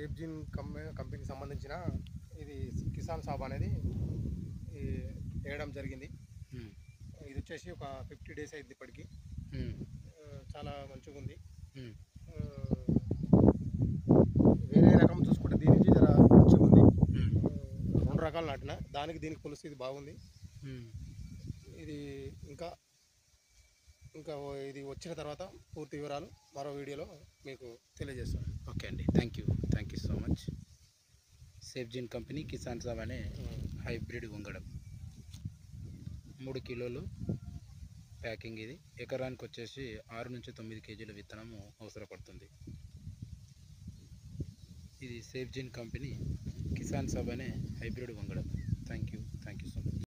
సేఫ్జిన్ company కంపెనీకి సంబంధించిన ఇది కిసాన్ సాబ్ అనేది ఈ వేయడం జరిగింది ఉమ్, ఇది వచ్చేసి ఒక ఫిఫ్టీ డేస్ అయింది ఇప్పటికి ఉమ్, ఆ, చాలా మంచిగా ఉంది ఉమ్, ఆ, వేరే రకం చూసుకుంటే దీని నుంచి జర మంచిగా ఉంది ఉమ్, ఆ, రెండు రకాలు నాటిన దానికి దీనికి పోలిస్తే ఇది బాగుంది ఉమ్. ఇది ఇంకా ఇంకా ఓ- ఇది వచ్చిన తర్వాత పూర్తి వివరాలు మరో వీడియోలో మీకు తెలియజేస్తాను ఓకే అండి thank you thank you so much సేఫ్జిన్ కంపెనీ కిసాన్ సాబ్ అనే హైబ్రిడ్ వంగడం మూడు కిలోలు ప్యాకింగ్ ఇది ఎకరానికి వచ్చేసి ఆరు నుంచి తొమ్మిది కేజీల విత్తనము అవసరపడుతుంది ఇది సేఫ్జిన్ కంపెనీ కిసాన్ సబ్ అనే హైబ్రిడ్ వంగడం